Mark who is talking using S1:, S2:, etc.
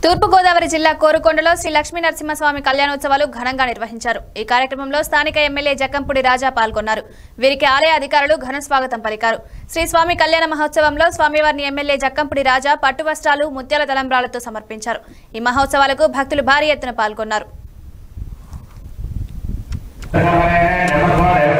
S1: తూర్పుగోదావరి జిల్లా కోరుకొండలో శ్రీ లక్ష్మీ నరసింహస్వామి కళ్యాణోత్సవాలు ఘనంగా నిర్వహించారు ఈ కార్యక్రమంలో స్థానిక ఎమ్మెల్యే జక్కంపూడి రాజా పాల్గొన్నారు వీరికి ఆలయ అధికారులు ఘన స్వాగతం పలికారు శ్రీ స్వామి కళ్యాణ మహోత్సవంలో స్వామివారిని ఎమ్మెల్యే జక్కంపూడి రాజా పట్టు వస్త్రాలు ముత్యాల తలంబ్రాలతో సమర్పించారు ఈ మహోత్సవాలకు భక్తులు భారీ ఎత్తున పాల్గొన్నారు
S2: నమస్కారం